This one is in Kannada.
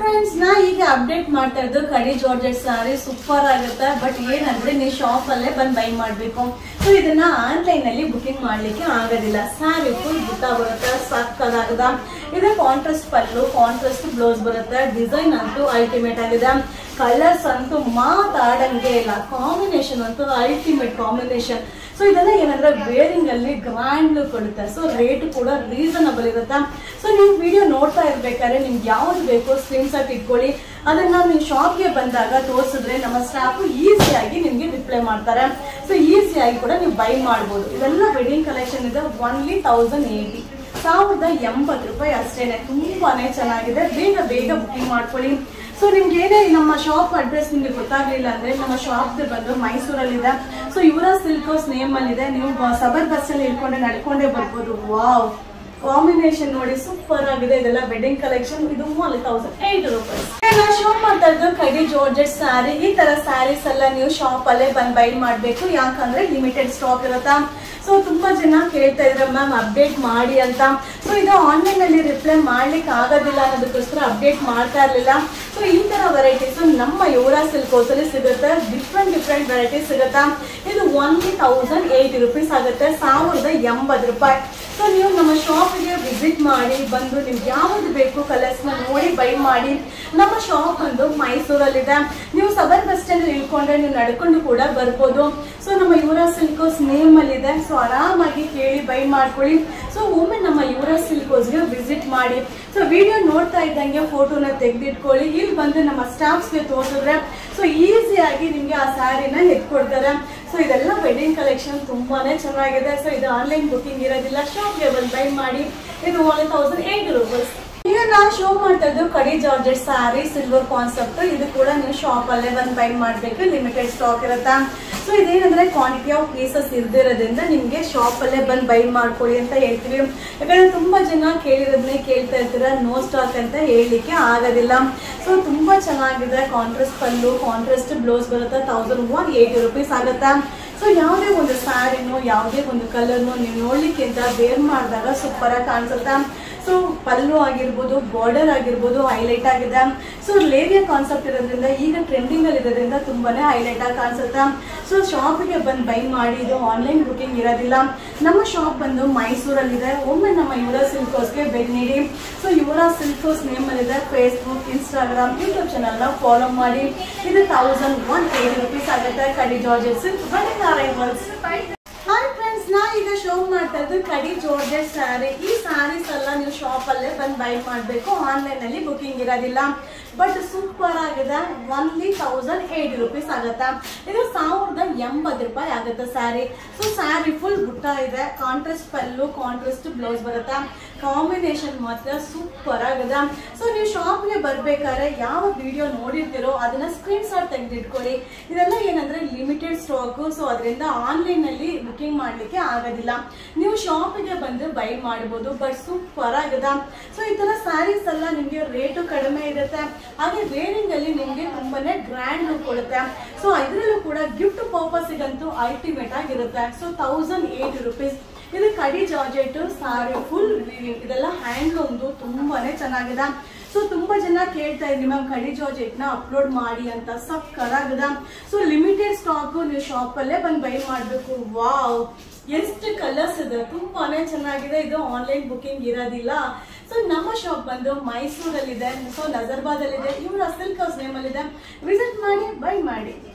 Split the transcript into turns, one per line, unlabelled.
ಫ್ರೆಂಡ್ಸ್ ನಾ ಈಗ ಅಪ್ಡೇಟ್ ಮಾಡ್ತಾ ಇದ್ದು ಕಡಿ ಜಾರ್ಜೆಟ್ ಸಾರಿ ಸೂಪರ್ ಆಗುತ್ತೆ ಬಟ್ ಏನಂದ್ರೆ ನೀವು ಶಾಪ್ ಅಲ್ಲೇ ಬಂದು ಬೈ ಮಾಡ್ಬೇಕು ಸೊ ಇದನ್ನ ಆನ್ಲೈನ್ ಅಲ್ಲಿ ಬುಕಿಂಗ್ ಮಾಡ್ಲಿಕ್ಕೆ ಆಗೋದಿಲ್ಲ ಸಾರಿ ಫುಲ್ ಬುಟ್ಟ ಬರುತ್ತೆ ಸಾಕಾಗದ ಇದು ಕಾಂಟ್ರಾಸ್ಟ್ ಪಲ್ಲು ಕಾಂಟ್ರಾಸ್ಟ್ ಬ್ಲೌಸ್ ಬರುತ್ತೆ ಡಿಸೈನ್ ಅಂತೂ ಅಲ್ಟಿಮೇಟ್ ಆಗಿದೆ ಕಲರ್ಸ್ ಅಂತೂ ಮಾತಾಡಂಗೆ ಇಲ್ಲ ಕಾಂಬಿನೇಷನ್ ಅಂತೂ ಅಲ್ಟಿಮೇಟ್ ಕಾಂಬಿನೇಷನ್ ಸೊ ಇದೆಲ್ಲ ಏನಂದ್ರೆ ವೇರಿಂಗ್ ಅಲ್ಲಿ ಗ್ರ್ಯಾಂಡ್ ಲುಕ್ ಕೊಡುತ್ತೆ ಸೊ ರೇಟ್ ಕೂಡ ರೀಸನಬಲ್ ಇರುತ್ತೆ ಸೊ ನೀವು ವಿಡಿಯೋ ನೋಡ್ತಾ ಇರ್ಬೇಕಾದ್ರೆ ನಿಮ್ಗೆ ಯಾವ್ದು ಬೇಕೋ ಸ್ಕ್ರೀನ್ ಶಾಟ್ ಇಟ್ಕೊಳ್ಳಿ ಅದನ್ನ ನೀವು ಶಾಪ್ಗೆ ಬಂದಾಗ ತೋರಿಸಿದ್ರೆ ನಮ್ಮ ಸ್ಟಾಫ್ ಈಸಿಯಾಗಿ ನಿಮ್ಗೆ ರಿಪ್ಲೈ ಮಾಡ್ತಾರೆ ಸೊ ಈಸಿಯಾಗಿ ಕೂಡ ನೀವು ಬೈ ಮಾಡ್ಬೋದು ಇದೆಲ್ಲ ವೆಡ್ಡಿಂಗ್ ಕಲೆಕ್ಷನ್ ಇದೆ ಒನ್ಲಿ ತೌಸಂಡ್ ಏಯ್ಟಿ ಸಾವಿರದ ಎಂಬತ್ತು ರೂಪಾಯಿ ಅಷ್ಟೇನೆ ತುಂಬಾನೇ ಚೆನ್ನಾಗಿದೆ ಬೇಗ ಬೇಗ ಬುಕಿಂಗ್ ಮಾಡ್ಕೊಳ್ಳಿ ಸೊ ನಿಮ್ಗೆ ಏನೇ ನಮ್ಮ ಶಾಪ್ ಅಡ್ರೆಸ್ ನಿಮ್ಗೆ ಗೊತ್ತಾಗ್ಲಿಲ್ಲ ಅಂದ್ರೆ ನಮ್ಮ ಶಾಪ್ ಬಂದು ಮೈಸೂರಲ್ಲಿದೆ ಸೊ ಇವರ ಸಿಲ್ಕೋಸ್ ನೇಮ್ ಅಲ್ಲಿ ಇದೆ ನೀವು ಸಬರ್ ಬಸ್ ಅಲ್ಲಿ ಇಟ್ಕೊಂಡೆ ನಡ್ಕೊಂಡೇ ಬರ್ಬೋದು ವಾವ್ ಕಾಂಬಿನೇಷನ್ ನೋಡಿ ಸೂಪರ್ ಆಗಿದೆ ಇದೆಲ್ಲ ವೆಡ್ಡಿಂಗ್ ಕಲೆಕ್ಷನ್ ಇದು ಓನ್ಲಿ ತೌಸಂಡ್ ಏಟ್ ರುಪೀಸ್ ನಾವು ಶೋ ಮಾಡ್ತಾ ಇದ್ದು ಕಡಿ ಜಾರ್ಜೆಟ್ ಸ್ಯಾರಿ ಈ ತರ ಸ್ಯಾರೀಸ್ ಎಲ್ಲ ನೀವು ಶಾಪ್ ಅಲ್ಲೇ ಬಂದ್ ಬೈ ಮಾಡ್ಬೇಕು ಯಾಕಂದ್ರೆ ಲಿಮಿಟೆಡ್ ಸ್ಟಾಕ್ ಇರುತ್ತಾ ಸೊ ತುಂಬಾ ಜನ ಕೇಳ್ತಾ ಇದ್ರೆ ಮ್ಯಾಮ್ ಅಪ್ಡೇಟ್ ಮಾಡಿ ಅಂತ ಸೊ ಇದು ಆನ್ಲೈನ್ ಅಲ್ಲಿ ರಿಪ್ಲೈ ಮಾಡ್ಲಿಕ್ಕೆ ಆಗೋದಿಲ್ಲ ಅನ್ನೋದಕ್ಕೋಸ್ಕರ ಅಪ್ಡೇಟ್ ಮಾಡ್ತಾ ಇರ್ಲಿಲ್ಲ ಸೊ ಈ ತರ ವೆರೈಟೀಸ್ ನಮ್ಮ ಯೋರಾ ಸಿಲ್ಕೋಸ್ ಅಲ್ಲಿ ಸಿಗುತ್ತೆ ಡಿಫ್ರೆಂಟ್ ಡಿಫ್ರೆಂಟ್ ವೆರೈಟೀಸ್ ಸಿಗುತ್ತಾ ಇದು ಒನ್ಲಿ ತೌಸಂಡ್ ಏಯ್ಟಿ ರುಪೀಸ್ ಆಗುತ್ತೆ ಸಾವಿರದ ಎಂಬತ್ತು ರೂಪಾಯಿ ಸೊ ನೀವು ನಮ್ಮ ಶಾಪಿಗೆ ವಿಸಿಟ್ ಮಾಡಿ ಬಂದು ನಿಮ್ಗೆ ಯಾವ್ದು ಬೇಕು ಕಲರ್ಸ್ನ ನೋಡಿ ಬೈ ಮಾಡಿ ನಮ್ಮ ಶಾಪ್ ಬಂದು ಮೈಸೂರಲ್ಲಿದೆ ನೀವು ಸಬರ್ ಬಸ್ ಸ್ಟ್ಯಾಂಡ್ ಇಳ್ಕೊಂಡ್ರೆ ನೀವು ನಡ್ಕೊಂಡು ಕೂಡ ಬರ್ಬೋದು ಸೊ ನಮ್ಮ ಯುವರಾ ಸಿಲ್ಕೋಸ್ ನೇಮ್ ಅಲ್ಲಿ ಇದೆ ಸೊ ಆರಾಮಾಗಿ ಕೇಳಿ ಬೈ ಮಾಡ್ಕೊಳ್ಳಿ ಸೊ ಒಮ್ಮೆ ನಮ್ಮ ಯುವರಾ ಸಿಲ್ಕೋಸ್ಗೆ ವಿಸಿಟ್ ಮಾಡಿ ಸೊ ವಿಡಿಯೋ ನೋಡ್ತಾ ಇದ್ದಂಗೆ ಫೋಟೋನ ತೆಗೆದಿಟ್ಕೊಳ್ಳಿ ಇಲ್ಲಿ ಬಂದು ನಮ್ಮ ಸ್ಟಾಫ್ಸ್ಗೆ ತೋರಿಸಿದ್ರೆ ಸೊ ಈಸಿಯಾಗಿ ನಿಮ್ಗೆ ಆ ಸ್ಯಾರಿನ ಎತ್ಕೊಡ್ತಾರೆ ಸೊ ಇದೆಲ್ಲ ವೆಡ್ಡಿಂಗ್ ಕಲೆಕ್ಷನ್ ತುಂಬಾನೇ ಚೆನ್ನಾಗಿದೆ ಸೊ ಇದು ಆನ್ಲೈನ್ ಬುಕಿಂಗ್ ಇರೋದಿಲ್ಲ ಶಾಪ್ಗೆ ಬಂದು ಬೈ ಮಾಡಿ ಇದು ಒನ್ ತೌಸಂಡ್ ಏಟ್ ರುಪೀಸ್ ಈಗ ನಾವು ಶೋ ಮಾಡ್ತಾ ಇದ್ದು ಕಡಿ ಜಾರ್ಜೆಟ್ ಸ್ಯಾರಿ ಸಿಲ್ವರ್ ಕಾನ್ಸೆಪ್ಟ್ ಇದು ಕೂಡ ನೀವು ಶಾಪ್ ಅಲ್ಲೇ ಬಂದು ಬೈ ಮಾಡ್ಬೇಕು ಲಿಮಿಟೆಡ್ ಸ್ಟಾಕ್ ಇರುತ್ತಾ ಸೊ ಇದೇನಂದ್ರೆ ಕ್ವಾಂಟಿಟಿ ಆಫ್ ಪೀಸಸ್ ಇಲ್ದಿರೋದ್ರಿಂದ ನಿಮ್ಗೆ ಶಾಪ್ ಅಲ್ಲೇ ಬಂದು ಬೈ ಮಾಡ್ಕೊಳ್ಳಿ ಅಂತ ಹೇಳ್ತೀವಿ ಯಾಕಂದ್ರೆ ತುಂಬಾ ಜನ ಕೇಳಿರೋದನ್ನೇ ಕೇಳ್ತಾ ಇರ್ತೀರ ನೋ ಸ್ಟಾಕ್ ಅಂತ ಹೇಳಲಿಕ್ಕೆ ಆಗೋದಿಲ್ಲ ಸೊ ತುಂಬಾ ಚೆನ್ನಾಗಿದೆ ಕಾಂಟ್ರಾಸ್ಟ್ ಪಲ್ಲು ಕಾಂಟ್ರಾಸ್ಟ್ ಬ್ಲೌಸ್ ಬರುತ್ತೆ ತೌಸಂಡ್ ಒನ್ ಏಯ್ಟಿ ರುಪೀಸ್ ಆಗುತ್ತಾ ಸೊ ಯಾವುದೇ ಒಂದು ಸ್ಯಾರಿನೋ ಯಾವುದೇ ಒಂದು ಕಲರ್ನು ನೀವು ನೋಡ್ಲಿಕ್ಕಿಂತ ಬೇರ್ ಮಾಡಿದಾಗ ಸೂಪರ್ ಆಗಿ ಕಾಣಿಸುತ್ತೆ ಸೊ ಪಲ್ಲು ಆಗಿರ್ಬೋದು ಬಾರ್ಡರ್ ಆಗಿರ್ಬೋದು ಹೈಲೈಟ್ ಆಗಿದೆ ಸೊ ಲೇರಿಯಾ ಕಾನ್ಸೆಪ್ಟ್ ಇರೋದ್ರಿಂದ ಈಗ ಟ್ರೆಂಡಿಂಗ್ ಅಲ್ಲಿ ಇರೋದ್ರಿಂದ ತುಂಬಾನೇ ಹೈಲೈಟ್ ಆಗಿ ಕಾಣಿಸುತ್ತೆ ಸೊ ಶಾಪಿಗೆ ಬಂದು ಬೈ ಮಾಡಿ ಇದು ಆನ್ಲೈನ್ ಬುಕಿಂಗ್ ಇರೋದಿಲ್ಲ ನಮ್ಮ ಶಾಪ್ ಬಂದು ಮೈಸೂರಲ್ಲಿದೆ ಒಮ್ಮೆ ನಮ್ಮ ಯುವರಾ ಸಿಲ್ಕೋಸ್ಗೆ ಭೇಟಿ ನೀಡಿ ಸೊ ಯುವರಾ ಸಿಲ್ಕೋಸ್ ನೇಮ್ ಅಲ್ಲಿದೆ ಫೇಸ್ಬುಕ್ ಇನ್ಸ್ಟಾಗ್ರಾಮ್ ಯೂಟ್ಯೂಬ್ ಚಾನಲ್ನ ಫಾಲೋ ಮಾಡಿ ಇದು ತೌಸಂಡ್ ಒನ್ ಏಯ್ಟಿ ರುಪೀಸ್ ಆಗುತ್ತೆ ಕಡಿ ಜಾರ್ಜೆಟ್ ಸಿಲ್ಕ್ ಬನ್ನಿ ಅರೈವಲ್ಸ್ ಹಾಯ್ ಫ್ರೆಂಡ್ಸ್ ನಾ ಈಗ ಶೋ ಮಾಡ್ತಾ ಇದ್ದು ಕಡಿ ಜಾರ್ಜೆಟ್ ಸ್ಯಾರಿ ಈ ಸ್ಯಾರೀಸ್ ಎಲ್ಲ ನೀವು ಶಾಪ್ ಅಲ್ಲೇ ಬಂದು ಬೈ ಮಾಡಬೇಕು ಆನ್ಲೈನ್ ಅಲ್ಲಿ ಬುಕಿಂಗ್ ಇರೋದಿಲ್ಲ ಬಟ್ ಸೂಪರ್ ಆಗಿದೆ ಒನ್ಲಿ ತೌಸಂಡ್ ಏಯ್ಟಿ ರುಪೀಸ್ ಆಗುತ್ತೆ ಇದು ಸಾವಿರದ ಎಂಬತ್ತು ರೂಪಾಯಿ ಆಗುತ್ತೆ ಸ್ಯಾರಿ ಸೊ ಸ್ಯಾರಿ ಫುಲ್ ಬುಟ್ಟ ಇದೆ ಕಾಂಟ್ರಾಸ್ಟ್ ಪಲ್ಲು ಕಾಂಟ್ರಾಸ್ಟ್ ಬ್ಲೌಸ್ ಬರುತ್ತೆ ಕಾಂಬಿನೇಷನ್ ಮಾತ್ರ ಸೂಪರ್ ಆಗಿದೆ ಸೊ ನೀವು ಶಾಪ್ಗೆ ಬರ್ಬೇಕಾದ್ರೆ ಯಾವ ವಿಡಿಯೋ ನೋಡಿರ್ತೀರೋ ಅದನ್ನ ಸ್ಕ್ರೀನ್ ಶಾಟ್ ತೆಗೆದಿಟ್ಕೊಳ್ಳಿ ಇದೆಲ್ಲ ಏನಂದ್ರೆ ಲಿಮಿಟೆಡ್ ಸ್ಟಾಕ್ ಸೊ ಅದರಿಂದ ಆನ್ಲೈನ್ ಅಲ್ಲಿ ಬುಕಿಂಗ್ ಮಾಡ್ಲಿಕ್ಕೆ ಆಗೋದಿಲ್ಲ ನೀವು ಶಾಪಿಗೆ ಬಂದು ಬೈ ಮಾಡ್ಬೋದು ಬಟ್ ಸೂಪರ್ ಆಗಿದೆ ಸೊ ಈ ತರ ಸ್ಯಾರೀಸ್ ಎಲ್ಲ ನಿಮ್ಗೆ ರೇಟು ಕಡಿಮೆ ಇರುತ್ತೆ ಹಾಗೆ ವೇರಿಂಗ್ ಅಲ್ಲಿ ನಿಮ್ಗೆ ತುಂಬಾನೇ ಗ್ರ್ಯಾಂಡ್ ಲುಕ್ ಕೊಡುತ್ತೆ ಸೊ ಇದರಲ್ಲೂ ಕೂಡ ಗಿಫ್ಟ್ ಪರ್ಪಸ್ಗಂತೂ ಅಲ್ಟಿಮೇಟ್ ಆಗಿರುತ್ತೆ ಸೊ ತೌಸಂಡ್ ಏಟ್ ರುಪೀಸ್ ಇದು ಕಡಿ ಜಾರ್ಜೆಟ್ ಸಾರಿ ಫುಲ್ ವೀವಿಂಗ್ ಇದೆಲ್ಲ ಹ್ಯಾಂಡ್ಲೂಮ್ದು ತುಂಬಾನೇ ಚೆನ್ನಾಗಿದೆ ಸೊ ತುಂಬಾ ಜನ ಕೇಳ್ತಾ ಇದ್ರಿ ಮ್ಯಾಮ್ ಕಡಿ ಜಾರ್ಜೆಟ್ ನ ಅಪ್ಲೋಡ್ ಮಾಡಿ ಅಂತ ಸಕ್ಕರಾಗದ ಸೊ ಲಿಮಿಟೆಡ್ ಸ್ಟಾಕ್ ನೀವು ಶಾಪ್ ಅಲ್ಲೇ ಬಂದು ಬೈ ಮಾಡ್ಬೇಕು ವಾವ್ ಎಷ್ಟು ಕಲರ್ಸ್ ಇದೆ ತುಂಬಾನೇ ಚೆನ್ನಾಗಿದೆ ಇದು ಆನ್ಲೈನ್ ಬುಕಿಂಗ್ ಇರೋದಿಲ್ಲ ಸೊ ನಮ್ಮ ಶಾಪ್ ಬಂದು ಮೈಸೂರಲ್ಲಿದೆ ಸೊ ನಜರ್ಬಾದ್ ಅಲ್ಲಿದೆ ಇವರ ಸಿಲ್ಕ್ ಹೌಸ್ ನೇಮ್ ಅಲ್ಲಿದೆ ವಿಸಿಟ್ ಮಾಡಿ ಬೈ ಮಾಡಿ